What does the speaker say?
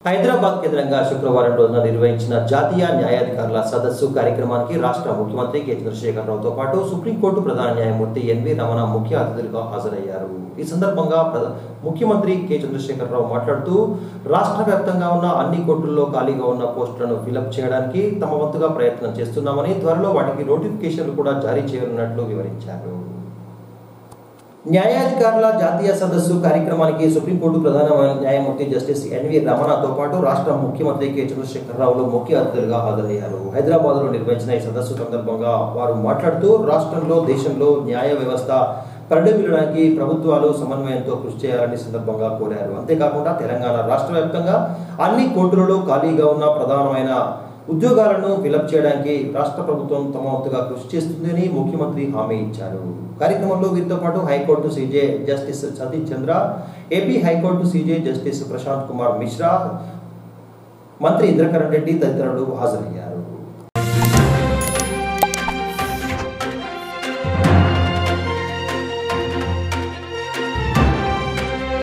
హైదరాబాద్ కేంద్రంగా శుక్రవారం రోజున నిర్వహించిన జాతీయ న్యాయాధికారుల సదస్సు కార్యక్రమానికి రాష్ట్ర ముఖ్యమంత్రి కె చంద్రశేఖరరావుతో పాటు సుప్రీంకోర్టు ప్రధాన న్యాయమూర్తి ఎన్వి రమణ ముఖ్య అతిథులుగా హాజరయ్యారు ఈ సందర్భంగా ప్ర- ముఖ్యమంత్రి కె చంద్రశేఖరరావు మాట్లాడుతూ రాష్ట్ర వ్యాప్తంగా ఉన్న అన్ని కోర్టుల్లో ఖాళీగా ఉన్న పోస్టులను ఫిలప్ చేయడానికి తమ వంతుగా ప్రయత్నం చేస్తున్నామని త్వరలో వాటికి నోటిఫికేషన్లు కూడా జారీ చేయనున్నట్లు వివరించారు న్యాయాధికారుల జాతీయ సదస్సు కార్యక్రమానికి సుప్రీంకోర్టు ప్రధాన న్యాయమూర్తి జస్టిస్ ఎన్వి రమణతో పాటు రాష్ట్ర ముఖ్యమంత్రి కె చంద్రశేఖరరావులు ముఖ్య అతిథులుగా హాజరయ్యారు హైదరాబాద్ లో నిర్వహించిన ఈ సదస్సు సందర్భంగా వారు మాట్లాడుతూ రాష్ట్రంలో దేశంలో న్యాయ వ్యవస్థ పరిడమిల్లడానికి ప్రభుత్వాలు సమన్వయంతో కృషి చేయాలని సందర్భంగా కోరారు అంతేకాకుండా తెలంగాణ రాష్ట్ర వ్యాప్తంగా అన్ని కోర్టులలో ఖాళీగా ఉన్న ప్రధానమైన ఉద్యోగాలను ఫిలప్ చేయడానికి రాష్ట్ర ప్రభుత్వం తమ వంతుగా కృషి చేస్తుందని ముఖ్యమంత్రి హామీ ఇచ్చారు కార్యక్రమంలో వీరితో పాటు high court CJ justice Satish Chandra AP high court CJ justice Prashant Kumar Mishra మంత్రి ఇంద్రకరణ్ రెడ్డి తదితరులు హాజరయ్యారు